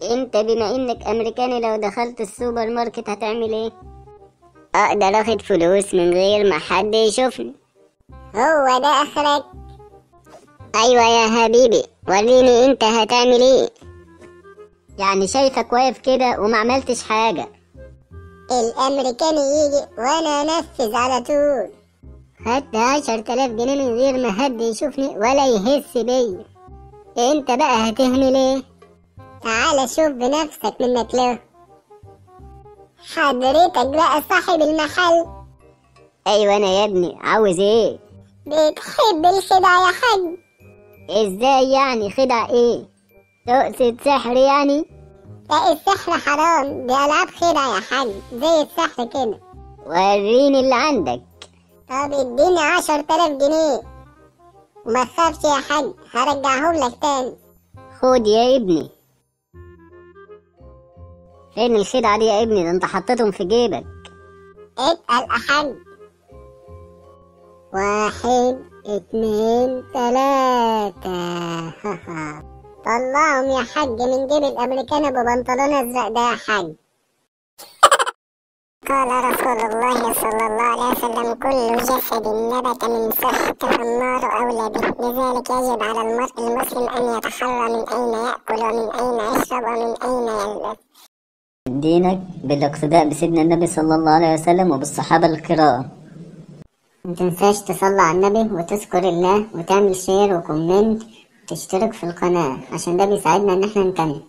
انت بما انك امريكاني لو دخلت السوبر ماركت هتعمل ايه اقدر اخد فلوس من غير ما حد يشوفني هو ده اخرك ايوه يا حبيبي وريني انت هتعمل ايه يعني شايفك واقف كده وما عملتش حاجة الامريكاني يجي وانا انفذ على طول خدت عشر تلاف جنيه من غير ما حد يشوفني ولا يحس بيا انت بقى هتعمل ايه تعال شوف بنفسك منك له حضرتك بقى صاحب المحل ايوه انا يا ابني عاوز ايه بتحب الخدع يا حاج ازاي يعني خدع ايه تقصد سحر يعني لا السحر حرام دي العاب خدع يا حاج زي السحر كده وريني اللي عندك طب اديني عشر تلاف جنيه وما تخافش يا حاج هرجعهم لك تاني خد يا ابني فين الخدعة دي يا ابني ده انت حطيتهم في جيبك اتقل يا حاج واحد اتنين تلاتة طلعهم يا حاج من جيب الامريكان ابو بنطلون ازرق ده يا حاج قال رسول الله صلى الله عليه وسلم كل جسد نبت من سحت فالنار أولى به لذلك يجب على المرء المسلم أن يتحرى من أين يأكل ومن أين يشرب ومن أين يلبس دينك بالاقتداء بسيدنا النبي صلى الله عليه وسلم وبالصحابة الكرام متنساش تصلي على النبي وتذكر الله وتعمل شير وكومنت وتشترك في القناة عشان ده بيساعدنا ان احنا نكمل